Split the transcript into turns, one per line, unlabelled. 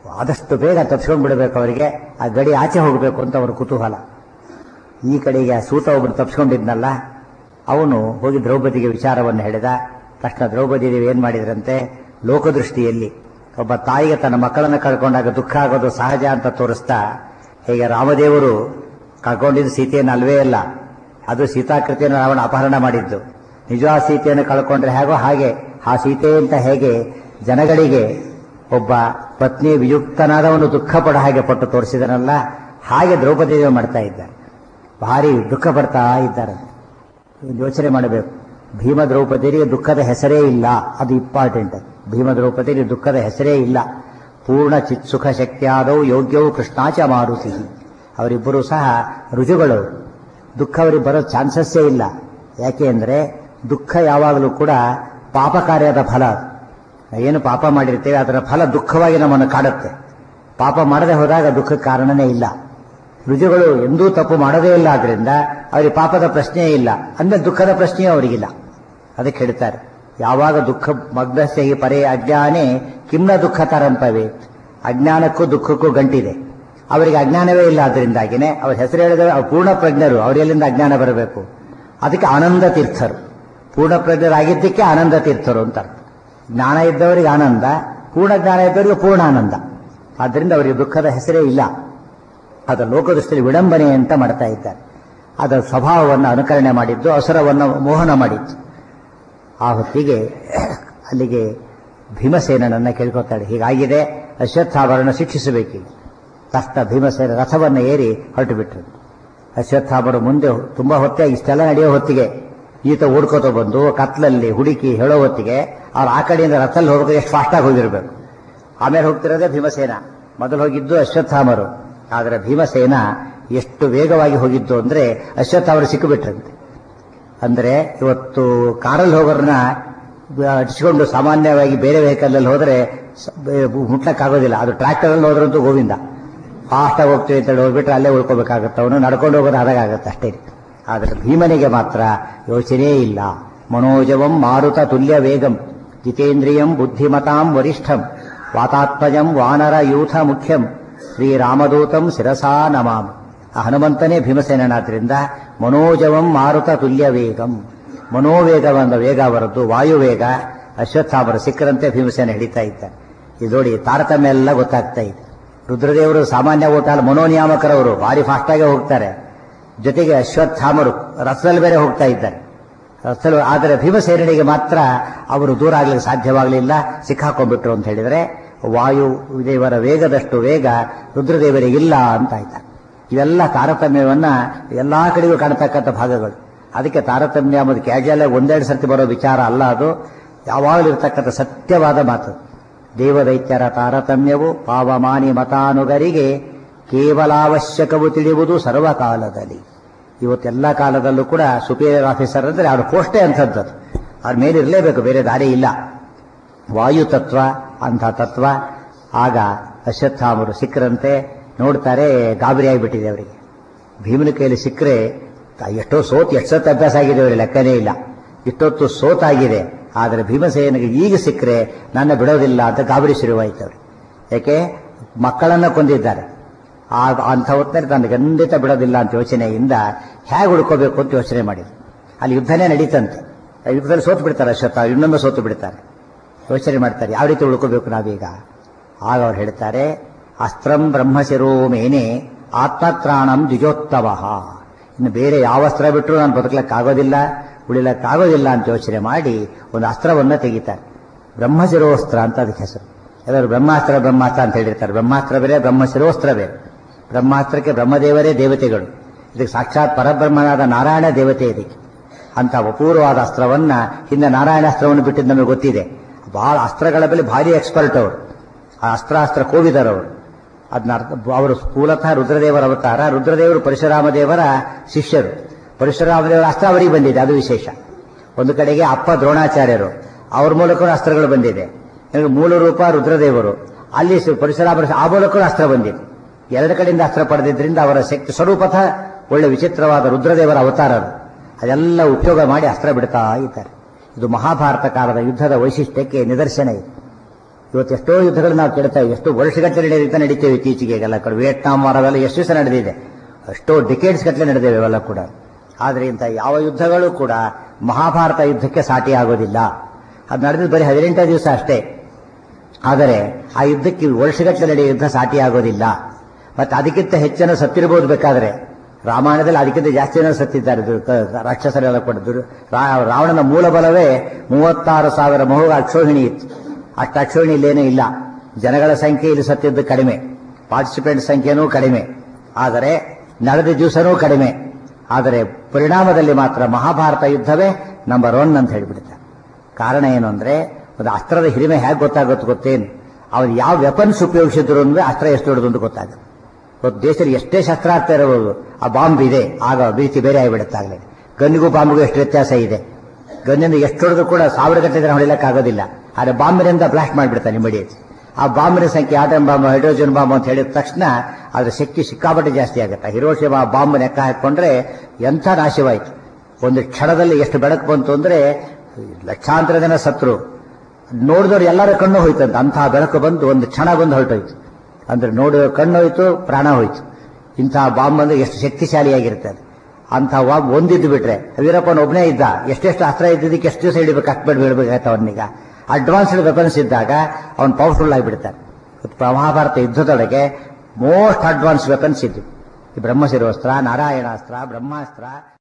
ಆದಷ್ಟು ಬೇಗ ತಪ್ಸ್ಕೊಂಡು ಬಿಡಬೇಕು ಅವರಿಗೆ ಆ ಗಡಿ ಆಚೆ ಹೋಗಬೇಕು ಅಂತ ಅವರ ಕುತೂಹಲ ಈ ಕಡೆಗೆ ಆ ಸೂತ ಒಬ್ಬರು ತಪ್ಸ್ಕೊಂಡಿದ್ನಲ್ಲ ಅವನು ಹೋಗಿ ದ್ರೌಪದಿಗೆ ವಿಚಾರವನ್ನು ಹೇಳಿದ ತಕ್ಷಣ ದ್ರೌಪದಿ ದೇವಿ ಏನ್ ಮಾಡಿದ್ರಂತೆ ಲೋಕದೃಷ್ಟಿಯಲ್ಲಿ ಒಬ್ಬ ತಾಯಿಗೆ ತನ್ನ ಮಕ್ಕಳನ್ನು ಕಳ್ಕೊಂಡಾಗ ದುಃಖ ಆಗೋದು ಸಹಜ ಅಂತ ತೋರಿಸ್ತಾ ಹೇಗೆ ರಾಮದೇವರು ಕಳ್ಕೊಂಡಿದ್ದು ಸೀತೆಯನ್ನು ಅಲ್ವೇ ಅಲ್ಲ ಅದು ಸೀತಾಕೃತಿಯನ್ನು ರಾವಣ ಅಪಹರಣ ಮಾಡಿದ್ದು ನಿಜವಾದ ಸೀತೆಯನ್ನು ಕಳ್ಕೊಂಡ್ರೆ ಹೇಗೋ ಹಾಗೆ ಆ ಸೀತೆ ಅಂತ ಹೇಗೆ ಜನಗಳಿಗೆ ಒಬ್ಬ ಪತ್ನಿ ವಿಯುಕ್ತನಾದವನು ದುಃಖ ಪಡ ಹಾಗೆ ಪಟ್ಟು ತೋರಿಸಿದನಲ್ಲ ಹಾಗೆ ದ್ರೌಪದಿ ದೇವಿ ಮಾಡ್ತಾ ಇದ್ದಾರೆ ಭಾರಿ ದುಃಖ ಪಡ್ತಾ ಇದ್ದಾರೆ ಯೋಚನೆ ಮಾಡಬೇಕು ಭೀಮ ದ್ರೌಪದಿಗೆ ದುಃಖದ ಹೆಸರೇ ಇಲ್ಲ ಅದು ಇಂಪಾರ್ಟೆಂಟ್ ಭೀಮ ದ್ರೌಪದಿಗೆ ದುಃಖದ ಹೆಸರೇ ಇಲ್ಲ ಪೂರ್ಣ ಚಿತ್ ಸುಖ ಶಕ್ತಿಯಾದವು ಯೋಗ್ಯವು ಕೃಷ್ಣಾಚ ಮಾರುತಿ ಅವರಿಬ್ಬರು ಸಹ ರುಜುಗಳು ದುಃಖ ಅವರಿಗೆ ಬರೋ ಚಾನ್ಸಸ್ಸೇ ಇಲ್ಲ ಯಾಕೆ ಅಂದ್ರೆ ದುಃಖ ಯಾವಾಗಲೂ ಕೂಡ ಪಾಪ ಕಾರ್ಯದ ಫಲ ಏನು ಪಾಪ ಮಾಡಿರ್ತೇವೆ ಅದರ ಫಲ ದುಃಖವಾಗಿ ನಮ್ಮನ್ನು ಕಾಡುತ್ತೆ ಪಾಪ ಮಾಡದೆ ಹೋದಾಗ ದುಃಖಕ್ಕೆ ಕಾರಣನೇ ಇಲ್ಲ ರುಜುಗಳು ಎಂದೂ ತಪ್ಪು ಮಾಡೋದೇ ಇಲ್ಲ ಆದ್ರಿಂದ ಅವರಿಗೆ ಪಾಪದ ಪ್ರಶ್ನೆಯೇ ಇಲ್ಲ ಅಂದ್ರೆ ದುಃಖದ ಪ್ರಶ್ನೆಯೂ ಅವರಿಗಿಲ್ಲ ಅದಕ್ಕೆ ಹೇಳ್ತಾರೆ ಯಾವಾಗ ದುಃಖ ಮಗ್ನಸ್ಯ ಹಿ ಪರೇ ಅಜ್ಞಾನೇ ಕಿಮ್ನ ದುಃಖ ತರಂಪವೇ ಅಜ್ಞಾನಕ್ಕೂ ದುಃಖಕ್ಕೂ ಗಂಟಿದೆ ಅವರಿಗೆ ಅಜ್ಞಾನವೇ ಇಲ್ಲ ಅದರಿಂದಾಗಿನೇ ಅವ್ರ ಹೆಸರು ಹೇಳಿದ್ರೆ ಅವ್ರು ಪೂರ್ಣ ಪ್ರಜ್ಞರು ಅವರೆಲ್ಲಿಂದ ಅಜ್ಞಾನ ಬರಬೇಕು ಅದಕ್ಕೆ ಆನಂದ ತೀರ್ಥರು ಪೂರ್ಣ ಪ್ರಜ್ಞರಾಗಿದ್ದಕ್ಕೆ ಆನಂದ ತೀರ್ಥರು ಅಂತ ಅರ್ಥ ಜ್ಞಾನ ಇದ್ದವರಿಗೆ ಆನಂದ ಪೂರ್ಣ ಜ್ಞಾನ ಇದ್ದವರಿಗೆ ಪೂರ್ಣ ಆನಂದ ಆದ್ದರಿಂದ ಅವರಿಗೆ ದುಃಖದ ಹೆಸರೇ ಇಲ್ಲ ಅದರ ಲೋಕದೃಷ್ಟಿಯಲ್ಲಿ ವಿಡಂಬನೆ ಅಂತ ಮಾಡ್ತಾ ಇದ್ದಾರೆ ಅದರ ಸ್ವಭಾವವನ್ನು ಅನುಕರಣೆ ಮಾಡಿದ್ದು ಅಸುರವನ್ನು ಮೋಹನ ಮಾಡಿತ್ತು ಆ ಹೊತ್ತಿಗೆ ಅಲ್ಲಿಗೆ ಭೀಮಸೇನನನ್ನ ಕೇಳ್ಕೊತಾಳೆ ಹೀಗಾಗಿದೆ ಅಶ್ವತ್ಥಾಮರನ್ನು ಶಿಕ್ಷಿಸಬೇಕೀಗ ತಕ್ಷಣ ಭೀಮಸೇನ ರಥವನ್ನು ಏರಿ ಹೊರಟು ಬಿಟ್ರು ಅಶ್ವತ್ಥಾಮರು ಮುಂದೆ ತುಂಬಾ ಹೊತ್ತೆ ಇಷ್ಟೆಲ್ಲ ನಡೆಯೋ ಹೊತ್ತಿಗೆ ಈತ ಓಡ್ಕೋತ ಬಂದು ಕತ್ಲಲ್ಲಿ ಹುಡುಕಿ ಹೇಳೋ ಹೊತ್ತಿಗೆ ಅವ್ರು ಆ ಕಡೆಯಿಂದ ರಥದಲ್ಲಿ ಹೋಗಬೇಕು ಎಷ್ಟು ಫಾಸ್ಟಾಗಿ ಹೋಗಿರ್ಬೇಕು ಆಮೇಲೆ ಹೋಗ್ತಿರೋದೇ ಭೀಮಸೇನ ಮೊದಲು ಹೋಗಿದ್ದು ಅಶ್ವತ್ಥಾಮರು ಆದರೆ ಭೀಮಸೇನ ಎಷ್ಟು ವೇಗವಾಗಿ ಹೋಗಿದ್ದು ಅಂದ್ರೆ ಅಶ್ವತ್ಥಾಮರು ಸಿಕ್ಕಿಬಿಟ್ರಂತೆ ಅಂದ್ರೆ ಇವತ್ತು ಕಾರಲ್ಲಿ ಹೋಗೋರನ್ನ ಅಟಿಸಿಕೊಂಡು ಸಾಮಾನ್ಯವಾಗಿ ಬೇರೆ ವೆಹಿಕಲ್ ಅಲ್ಲಿ ಹೋದ್ರೆ ಮುಟ್ಲಕ್ಕಾಗೋದಿಲ್ಲ ಅದು ಟ್ರ್ಯಾಕ್ಟರ್ ಅಲ್ಲಿ ಹೋದ್ರಂತೂ ಗೋವಿಂದ ಫಾಸ್ಟ್ ಆಗಿ ಹೋಗ್ತೀವಿ ಅಂತ ಹೇಳಿ ಹೋಗ್ಬಿಟ್ರೆ ಅಲ್ಲೇ ಉಳ್ಕೋಬೇಕಾಗತ್ತೆ ಅವನು ನಡ್ಕೊಂಡು ಹೋಗೋದು ಆದಾಗತ್ತೆ ಅಷ್ಟೇ ಆದರೆ ಭೀಮನಿಗೆ ಮಾತ್ರ ಯೋಚನೆ ಇಲ್ಲ ಮನೋಜವಂ ಮಾರುತ ತುಲ್ಯ ವೇಗಂ ಜಿತೇಂದ್ರಿಯಂ ಬುದ್ಧಿಮತಾಂ ವರಿಷ್ಠಂ ವಾತಾತ್ಮಜಂ ವಾನರ ಯೂಥ ಮುಖ್ಯಂ ಶ್ರೀರಾಮದೂತಂ ಶಿರಸಾ ನಮಾಮ್ ಆ ಹನುಮಂತನೇ ಭೀಮಸೇನಾದ್ರಿಂದ ಮನೋಜವಂ ಮಾರುತ ತುಲ್ಯ ವೇಗಂ ಮನೋವೇಗವೆಂದ ವೇಗ ಅವರದ್ದು ವಾಯುವೇಗ ಅಶ್ವತ್ಥಾಮರ ಸಿಕ್ಕರಂತೆ ಭೀಮಸೇನ ಹಿಡಿತಾ ಇದ್ದ ಇದು ನೋಡಿ ತಾರತಮ್ಯ ಎಲ್ಲ ಗೊತ್ತಾಗ್ತಾ ಇದೆ ರುದ್ರದೇವರು ಸಾಮಾನ್ಯ ಓಟ ಅಲ್ಲ ಮನೋನಿಯಾಮಕರವರು ಭಾರಿ ಫಾಸ್ಟಾಗಿ ಹೋಗ್ತಾರೆ ಜೊತೆಗೆ ಅಶ್ವತ್ಥಾಮರು ರಥದಲ್ಲಿ ಬೇರೆ ಹೋಗ್ತಾ ಇದ್ದಾರೆ ರಥದಲ್ಲಿ ಆದರೆ ಭೀಮಸೇನಿಗೆ ಮಾತ್ರ ಅವರು ದೂರ ಆಗ್ಲಿಕ್ಕೆ ಸಾಧ್ಯವಾಗಲಿಲ್ಲ ಸಿಕ್ಕಾಕೊಂಡ್ಬಿಟ್ರು ಅಂತ ಹೇಳಿದರೆ ವಾಯು ದೇವರ ವೇಗದಷ್ಟು ವೇಗ ರುದ್ರದೇವರಿಗಿಲ್ಲ ಅಂತ ಆಯ್ತಾರೆ ಇವೆಲ್ಲ ತಾರತಮ್ಯವನ್ನ ಎಲ್ಲಾ ಕಡೆಗೂ ಕಾಣತಕ್ಕಂಥ ಭಾಗಗಳು ಅದಕ್ಕೆ ತಾರತಮ್ಯ ಮತ್ತು ಕ್ಯಾಜುವಲ್ ಒಂದೆರಡು ಸರ್ತಿ ಬರೋ ವಿಚಾರ ಅಲ್ಲ ಅದು ಯಾವಾಗಲೂ ಇರತಕ್ಕಂಥ ಸತ್ಯವಾದ ಮಾತು ದೇವದೈತ್ಯರ ತಾರತಮ್ಯವು ಪಾವಮಾನಿ ಮತಾನುಗರಿಗೆ ಕೇವಲ ಅವಶ್ಯಕವು ತಿಳಿಯುವುದು ಸರ್ವಕಾಲದಲ್ಲಿ ಇವತ್ತೆಲ್ಲ ಕಾಲದಲ್ಲೂ ಕೂಡ ಸುಪೀರಿಯರ್ ಆಫೀಸರ್ ಅಂದ್ರೆ ಅವ್ರ ಪೋಸ್ಟೇ ಅಂಥದ್ದು ಅವ್ರ ಮೇಲೆ ಇರಲೇಬೇಕು ಬೇರೆ ದಾರಿ ಇಲ್ಲ ವಾಯು ತತ್ವ ಅಂಥ ತತ್ವ ಆಗ ಅಶ್ವತ್ಥಾಮರು ಸಿಕ್ಕರಂತೆ ನೋಡ್ತಾರೆ ಗಾಬರಿ ಆಗಿಬಿಟ್ಟಿದೆ ಅವರಿಗೆ ಭೀಮನ ಕೈಯಲ್ಲಿ ಸಿಕ್ಕರೆ ಎಷ್ಟೋ ಸೋತ್ ಎಷ್ಟು ಸತ್ತು ಅಭ್ಯಾಸ ಆಗಿದೆ ಅವರಿಗೆ ಲೆಕ್ಕನೇ ಇಲ್ಲ ಇಷ್ಟೊತ್ತು ಸೋತಾಗಿದೆ ಆದರೆ ಭೀಮಸೇನಿಗೆ ಈಗ ಸಿಕ್ಕರೆ ನನ್ನ ಬಿಡೋದಿಲ್ಲ ಅಂತ ಗಾಬರಿ ಶುರುವಾಯಿತು ಅವರು ಯಾಕೆ ಮಕ್ಕಳನ್ನ ಕೊಂದಿದ್ದಾರೆ ಆ ಅಂಥ ಹೊತ್ತಿನಲ್ಲಿ ತನ್ನ ಖಂಡಿತ ಬಿಡೋದಿಲ್ಲ ಅಂತ ಯೋಚನೆಯಿಂದ ಹೇಗೆ ಹುಡ್ಕೋಬೇಕು ಅಂತ ಯೋಚನೆ ಮಾಡಿದ್ರು ಅಲ್ಲಿ ಯುದ್ಧನೇ ನಡೀತಂತೆ ಆ ಯುದ್ಧದಲ್ಲಿ ಸೋತು ಬಿಡ್ತಾರೆ ಅಶ್ವತ್ಥ ಇನ್ನೊಮ್ಮೆ ಸೋತು ಬಿಡ್ತಾರೆ ಯೋಚನೆ ಮಾಡ್ತಾರೆ ಯಾವ ರೀತಿ ಉಳ್ಕೋಬೇಕು ನಾವೀಗ ಆಗ ಅವ್ರು ಹೇಳ್ತಾರೆ ಅಸ್ತ್ರಂ ಬ್ರಹ್ಮಶಿರೋ ಮೇನೆ ಆತ್ಮತ್ರಾಣಂ ದ್ವಿಜೋತ್ತಮ ಇನ್ನು ಬೇರೆ ಯಾವ ಅಸ್ತ್ರ ಬಿಟ್ಟರು ನಾನು ಬದುಕಲಿಕ್ಕಾಗೋದಿಲ್ಲ ಉಳಿಲಕ್ಕಾಗೋದಿಲ್ಲ ಅಂತ ಯೋಚನೆ ಮಾಡಿ ಒಂದು ಅಸ್ತ್ರವನ್ನ ತೆಗಿತಾರೆ ಬ್ರಹ್ಮಶಿರೋಸ್ತ್ರ ಅಂತ ಅದಕ್ಕೆ ಹೆಸರು ಎಲ್ಲರೂ ಬ್ರಹ್ಮಾಸ್ತ್ರ ಬ್ರಹ್ಮಾಸ್ತ್ರ ಅಂತ ಹೇಳಿರ್ತಾರೆ ಬ್ರಹ್ಮಾಸ್ತ್ರ ಬೇರೆ ಬ್ರಹ್ಮಶಿರೋಸ್ತ್ರ ಬೇರೆ ಬ್ರಹ್ಮಾಸ್ತ್ರಕ್ಕೆ ಬ್ರಹ್ಮದೇವರೇ ದೇವತೆಗಳು ಇದಕ್ಕೆ ಸಾಕ್ಷಾತ್ ಪರಬ್ರಹ್ಮನಾದ ನಾರಾಯಣ ದೇವತೆ ಇದಕ್ಕೆ ಅಂತ ಅಪೂರ್ವವಾದ ಅಸ್ತ್ರವನ್ನ ಹಿಂದೆ ನಾರಾಯಣಾಸ್ತ್ರವನ್ನು ಬಿಟ್ಟಿದ್ದು ನಮಗೆ ಗೊತ್ತಿದೆ ಬಹಳ ಅಸ್ತ್ರಗಳ ಮೇಲೆ ಭಾರಿ ಎಕ್ಸ್ಪರ್ಟ್ ಅವರು ಆ ಅಸ್ತ್ರಾಸ್ತ್ರ ಕೋವಿದರವರು ಅದನ್ನ ಅವರು ಮೂಲತಃ ರುದ್ರದೇವರ ಅವತಾರ ರುದ್ರದೇವರು ಪರಶುರಾಮ ದೇವರ ಶಿಷ್ಯರು ಪರಶುರಾಮ ದೇವರ ಅಸ್ತ್ರ ಅವರಿಗೆ ಬಂದಿದೆ ಅದು ವಿಶೇಷ ಒಂದು ಕಡೆಗೆ ಅಪ್ಪ ದ್ರೋಣಾಚಾರ್ಯರು ಅವ್ರ ಮೂಲಕ ಅಸ್ತ್ರಗಳು ಬಂದಿದೆ ಮೂಲ ರೂಪ ರುದ್ರದೇವರು ಅಲ್ಲಿ ಪರಶುರಾಮ ಆ ಮೂಲಕ ಅಸ್ತ್ರ ಬಂದಿದೆ ಎರಡು ಕಡೆಯಿಂದ ಅಸ್ತ್ರ ಪಡೆದಿದ್ದರಿಂದ ಅವರ ಶಕ್ತಿ ಸ್ವರೂಪಥ ಒಳ್ಳೆ ವಿಚಿತ್ರವಾದ ರುದ್ರದೇವರ ಅವತಾರರು ಅದೆಲ್ಲ ಉಪಯೋಗ ಮಾಡಿ ಅಸ್ತ್ರ ಬಿಡ್ತಾ ಇದ್ದಾರೆ ಇದು ಮಹಾಭಾರತ ಕಾಲದ ಯುದ್ಧದ ವೈಶಿಷ್ಟ್ಯಕ್ಕೆ ನಿದರ್ಶನ ಇದೆ ಇವತ್ತು ಎಷ್ಟೋ ಯುದ್ಧಗಳು ನಾವು ಕೇಳ್ತಾ ಇದ್ದೀವಿ ಎಷ್ಟೋ ವರ್ಷಗಟ್ಟಲೆ ನಡೆಯುತ್ತಾ ನಡೀತೇವೆ ಇತ್ತೀಚೆಗೆ ಎಲ್ಲ ಕಡೆ ವಿಯೆಟ್ನಾಂ ವಾರವೆಲ್ಲ ಎಷ್ಟು ದಿವಸ ನಡೆದಿದೆ ಎಷ್ಟೋ ಡಿಕೇಡ್ಸ್ ಗಟ್ಟಲೆ ನಡೆದೇವೆ ಇವೆಲ್ಲ ಕೂಡ ಆದರೆ ಇಂಥ ಯಾವ ಯುದ್ಧಗಳು ಕೂಡ ಮಹಾಭಾರತ ಯುದ್ಧಕ್ಕೆ ಸಾಟಿ ಆಗೋದಿಲ್ಲ ಅದು ನಡೆದಿದ್ದು ಬರೀ ಹದಿನೆಂಟು ದಿವಸ ಅಷ್ಟೇ ಆದರೆ ಆ ಯುದ್ಧಕ್ಕೆ ವರ್ಷಗಟ್ಟಲೆ ನಡೆಯುವ ಯುದ್ಧ ಸಾಟಿ ಆಗೋದಿಲ್ಲ ಮತ್ತೆ ಅದಕ್ಕಿಂತ ಹೆಚ್ಚಿನ ಸತ್ತಿರಬಹುದು ಬೇಕಾದ್ರೆ ರಾಮಾಯಣದಲ್ಲಿ ಅದಕ್ಕಿಂತ ಜಾಸ್ತಿ ಜನ ಸತ್ತಿದ್ದಾರೆ ದು- ಕ- ರಾಕ್ಷಸರೆಲ್ಲ ಕೂಡ ದುರ್- ರಾ- ರಾವಣನ ಮೂಲ ಬಲವೇ ಮೂವತ್ತಾರು ಸಾವಿರ ಮಹು ಅಕ್ಷೋಹಿಣಿ ಇತ್ತು ಅಷ್ಟು ಅಕ್ಷೋಹಿಣಿ ಇಲ್ಲೇನೂ ಇಲ್ಲ ಜನಗಳ ಸಂಖ್ಯೆ ಇಲ್ಲಿ ಸತ್ತಿದ್ದು ಕಡಿಮೆ ಪಾರ್ಟಿಸಿಪೆಂಟ್ ಸಂಖ್ಯೆನೂ ಕಡಿಮೆ ಆದರೆ ನಡೆದ ದಿವಸನೂ ಕಡಿಮೆ ಆದರೆ ಪರಿಣಾಮದಲ್ಲಿ ಮಾತ್ರ ಮಹಾಭಾರತ ಯುದ್ಧವೇ ನಂಬರ್ ಒನ್ ಅಂತ ಹೇಳಿಬಿಡುತ್ತೆ ಕಾರಣ ಏನು ಅಂದ್ರೆ ಒಂದು ಅಸ್ತ್ರದ ಹಿರಿಮೆ ಹೇಗೆ ಗೊತ್ತಾಗುತ್ತೆ ಗೊತ್ತೇನು ಅವ್ರು ಯಾವ ವೆಪನ್ಸ್ ಉಪಯೋಗಿಸಿದ್ರು ಅಂದ್ರೆ ಅಸ್ತ್ರ ಎಷ್ಟು ದೊಡ್ಡದು ಅಂತ ಗೊತ್ತಾಗುತ್ತೆ ಇವತ್ತು ದೇಶದಲ್ಲಿ ಎಷ್ಟೇ ಶಸ್ತ್ರಾಸ್ತ್ರ ಇರಬಹುದು ಆ ಬಾಂಬ್ ಇದೆ ಆಗ ರೀತಿ ಬೇರೆ ಆಗಿಬಿಡುತ್ತಾಗಲೇ ಗನ್ನಿಗೂ ಬಾಂಬ್ಗೂ ಎಷ್ಟು ವ್ಯತ್ಯಾಸ ಇದೆ ಗನ್ನಿಂದ ಎಷ್ಟು ಹೊಡೆದ್ರು ಕೂಡ ಸಾವಿರ ಗಟ್ಟಲೆ ಜನ ಹೊಡಿಲಿಕ್ಕಾಗೋದಿಲ್ಲ ಆದರೆ ಬಾಂಬಿನಿಂದ ಬ್ಲಾಸ್ಟ್ ಮಾಡಿಬಿಡ್ತಾನೆ ಇಮಿಡಿಯೇಟ್ ಆ ಬಾಂಬಿನ ಸಂಖ್ಯೆ ಆಟಮ್ ಬಾಂಬ್ ಹೈಡ್ರೋಜನ್ ಬಾಂಬ್ ಅಂತ ಹೇಳಿದ ತಕ್ಷಣ ಅದರ ಶಕ್ತಿ ಸಿಕ್ಕಾಪಟ್ಟೆ ಜಾಸ್ತಿ ಆಗುತ್ತೆ ಹಿರೋಶಿಮಾ ಬಾಂಬ್ ಲೆಕ್ಕ ಹಾಕೊಂಡ್ರೆ ಎಂಥ ನಾಶವಾಯಿತು ಒಂದು ಕ್ಷಣದಲ್ಲಿ ಎಷ್ಟು ಬೆಳಕು ಬಂತು ಅಂದ್ರೆ ಲಕ್ಷಾಂತರ ಜನ ಸತ್ರು ನೋಡಿದವ್ರು ಎಲ್ಲರ ಕಣ್ಣು ಹೋಯ್ತಂತ ಅಂತಹ ಬೆಳಕು ಬಂದು ಒಂದು ಕ್ಷಣ ಬಂದು ಹೊರಟೋಯ್ತು ಅಂದ್ರೆ ನೋಡುವ ಕಣ್ಣು ಹೋಯ್ತು ಪ್ರಾಣ ಹೋಯ್ತು ಇಂತಹ ಬಾಂಬ್ ಅಂದ್ರೆ ಎಷ್ಟು ಶಕ್ತಿಶಾಲಿಯಾಗಿರ್ತದೆ ಅಂತಹ ಬಾಂಬ್ ಒಂದಿದ್ದು ಬಿಟ್ರೆ ವೀರಪ್ಪನ ಒಬ್ಬನೇ ಇದ್ದ ಎಷ್ಟೆಷ್ಟು ಅಸ್ತ್ರ ಇದ್ದಿದ್ದಕ್ಕೆ ಎಷ್ಟು ದಿವಸ ಹಿಡಿಬೇಕು ಅಕ್ಬೇಡ ಬೀಳ್ಬೇಕಾಯ್ತು ಅವನಿಗ ಅಡ್ವಾನ್ಸ್ಡ್ ವೆಪನ್ಸ್ ಇದ್ದಾಗ ಅವನು ಪವರ್ಫುಲ್ ಆಗಿಬಿಡ್ತಾನೆ ಇವತ್ತು ಮಹಾಭಾರತ ಯುದ್ಧದೊಳಗೆ ಮೋಸ್ಟ್ ಅಡ್ವಾನ್ಸ್ ವೆಪನ್ಸ್ ಇದ್ದು ಈ ಬ್ರಹ್ಮಶಿರೋಸ್ತ್ರ ನಾರಾಯಣಾಸ್ತ್ರ ಬ್ರಹ್ಮಾಸ್ತ್ರ